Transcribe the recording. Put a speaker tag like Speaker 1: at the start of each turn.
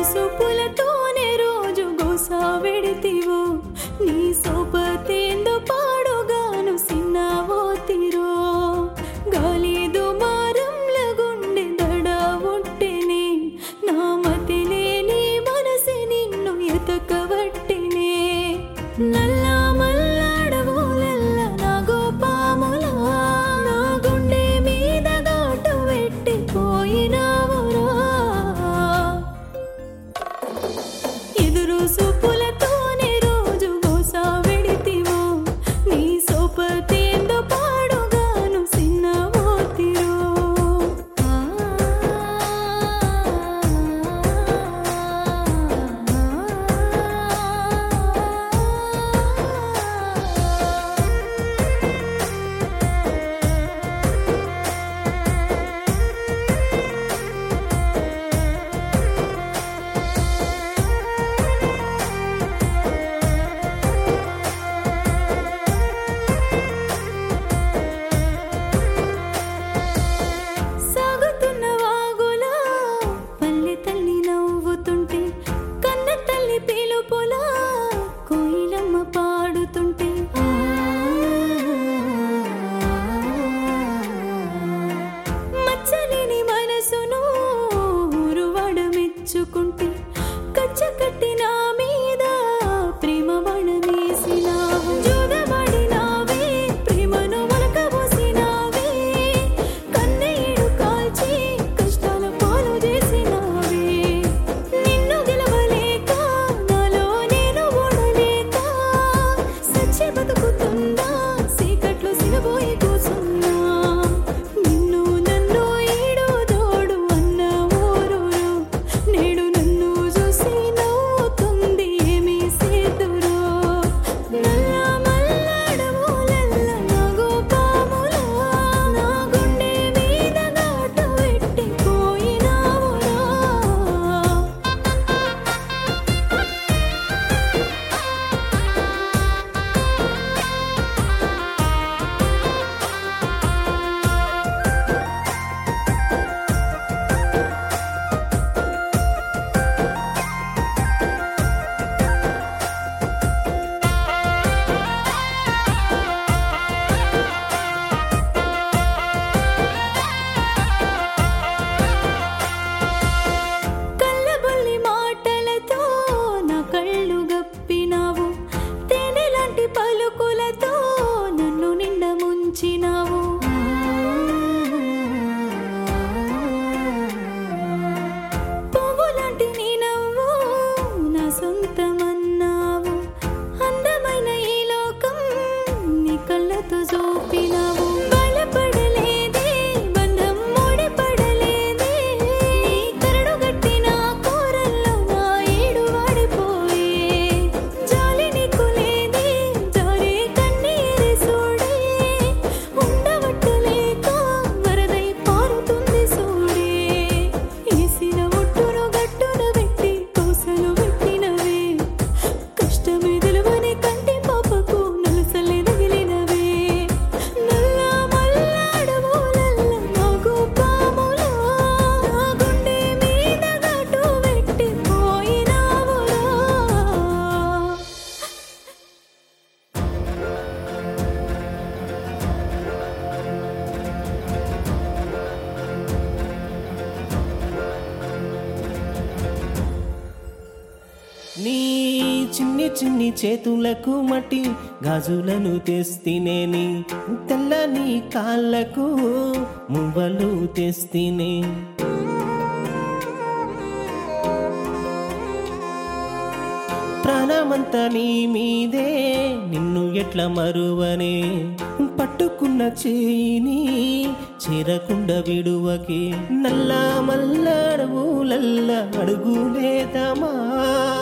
Speaker 1: సూపులతోనే రోజు గోసా వెడితివో నీ సోపతేందో పాడుగాను సిన్నావో తిరో గాలి దుమారంల గుండె దడ ఒట్టెనే నా మతిలేని మనసి నిన్ను ఎతకవట్టెనే నల్ల మల్లాడవులెల్ల నా గోపాములా నా గుండె మీద గాటు పెట్టిపోయినావురా ఎదురు సూపులతోనే రోజు గోసా వెడితివో నీ సోపతేందో పాడుగాను సిన్నవోతిరో సాగుతున్న వాగులా పల్లె తల్లి నవ్వుతుంటే కన్న తల్లి పిలుపులా కోయిలమ్మ పాడుతుంటే మచ్చలేని మనసును ఊరువాడ మెచ్చుకుంటే కచ్చ కట్టి నా మీద ప్రేమ వణవేసినావు జోదబడినావే ప్రేమను మొలకబోసినావే కన్నీడు కాల్చి కష్టాల పాలు చేసినావే నిన్ను గెలవలేక నాలో నేను ఓడలేక సచ్చి బతుకుతున్నా సీకట్లో సిగబోయి కూసున్నా నిన్ను నన్ను ఈడు దోడు అన్న ఊరు నేడు నన్ను చూసి నవ్వుతుంది ఏమీ సేతురు నల్ల మల్లాడవులల్ల నాగో పాములా నా గుండె మీద గాటు పెట్టిపోయినావురా కళ్ళబొల్లి మాటలతో నా కళ్ళు గప్పినావు తేనెలాంటి పలుకులతో నన్ను నిండ ముంచినావు పువ్వులాంటి నీ నవ్వు నా సొంతమన్నావు అందమైన ఈ లోకం నీ కళ్ళతో చూపినావు బలపడలేదే బంధం ముడిపడలేదే నీ కరడు గట్టిన కోరల్లో నా ఏడు వాడిపోయే జాలి నీకు లేదే జారే కన్నీరు సూడే ఉండవట్టలేక వరదై పారుతుంది సూడే ఏసిన ఒట్టును గట్టున పెట్టి కోసలు పెట్టినవే కష్టమే తెలువని కంటి పాపకు నలుసలే తగిలినవే నల్ల మల్లాడవులల్ల నాగు పాములా నా గుండె మీద గాటు పెట్టిపోయినావురా
Speaker 2: నీ చిన్ని చిన్ని చేతులకు మట్టి గాజులను తెస్తినేని తెల్లని కాళ్ళకు మువ్వలు తెస్తినే ప్రాణమంతా నీ మీదే నిన్ను ఎట్ల మరువనే పట్టుకున్న చేయిని చేరకుండా విడువకే నల్ల మల్లడవులల్ల అడుగులేదమా